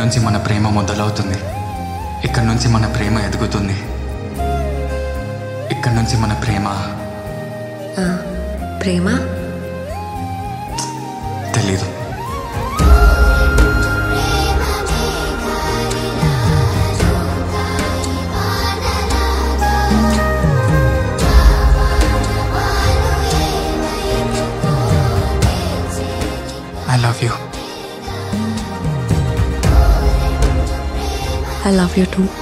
నుంచి మన ప్రేమ మొదలవుతుంది ఇక్కడ నుంచి మన ప్రేమ ఎదుగుతుంది ఇక్కడ నుంచి మన ప్రేమ ఆ, ప్రేమ తెలీదు I love you I love you too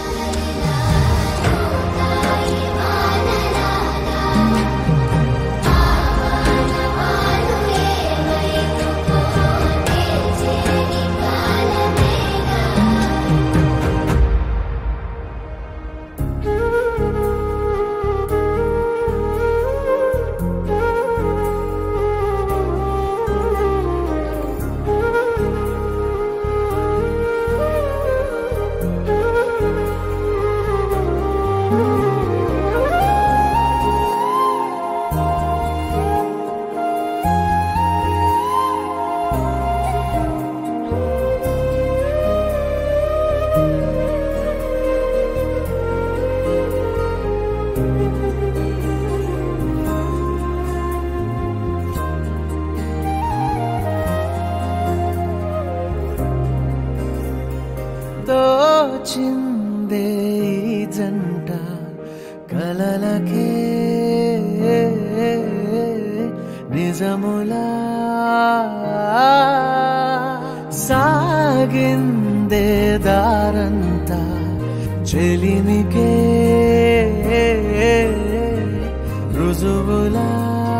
తోచిందే ఈ జంట కలలకే నిజములా సాగిందే దారంతా చెలిమికే రుజువులా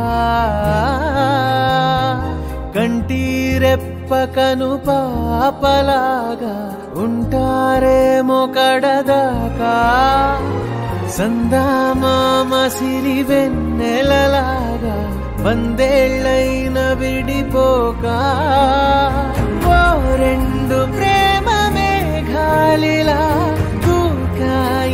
కంటీరెప్పకను పాపలాగా ఉంటారేమో కడదాకా సందామామ సిరి వెన్నెలలాగా వందేళ్ళైన విడిపోక ఓ రెండు ప్రేమ మేఘాలిలా దూకాయి